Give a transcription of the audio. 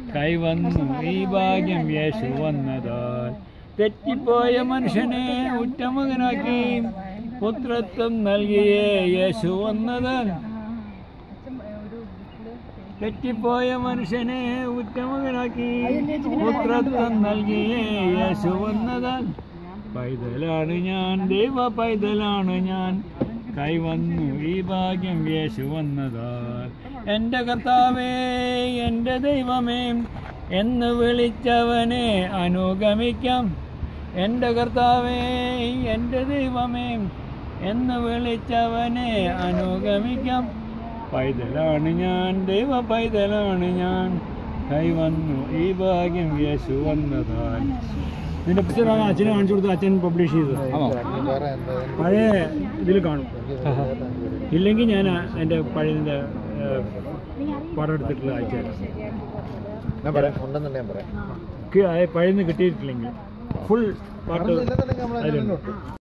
കൈവന്നു ഈ ഭാഗ്യം യേശു വന്നതാൽ തെറ്റിപ്പോയ മനുഷ്യനെ ഉറ്റമകനാക്കി പുത്രത്വം നൽകിയേ യേശു വന്നതാൽ തെറ്റിപ്പോയ മനുഷ്യനെ ഉറ്റമകനാക്കി പുത്രത്വം നൽകിയേ യേശു വന്നതാൽ പൈതലാണ് ഞാൻ ദൈവ പൈതലാണ് ഞാൻ കൈവന്നു ഈ ഭാഗ്യം യേശു വന്നതാൽ എൻ്റെ കർത്താവേ എൻ്റെ ദൈവമേ എന്ന് വിളിച്ചവനെ അനുഗമിക്കാം എൻ്റെ കർത്താവേ എൻ്റെ ദൈവമേ എന്ന് വിളിച്ചവനെ അനുഗമിക്കാം പൈതലാണ് ഞാൻ ദൈവ പൈതലാണ് ഞാൻ കൈവന്നു ഈ ഭാഗ്യം യേശു വന്നതാൽ ഇതിന്റെ പുസ്തകം അച്ഛനെ കാണിച്ചു കൊടുത്ത് അച്ഛൻ പബ്ലിഷ് ചെയ്തത് വേറെ എന്താ പഴയ ഇതിൽ കാണും ഇല്ലെങ്കിൽ ഞാൻ എൻ്റെ പഴയതിൻ്റെ പടം എടുത്തിട്ടുള്ള അയച്ചു തരാം ഞാൻ പറയാം ഉണ്ടെന്നുണ്ടെങ്കിൽ ഞാൻ പറയാം പഴയന്ന് കിട്ടിയിട്ടില്ലെങ്കിൽ ഫുൾ പാട്ട് ഇല്ലെന്നുണ്ടെങ്കിൽ നമ്മൾ അതിലുണ്ട്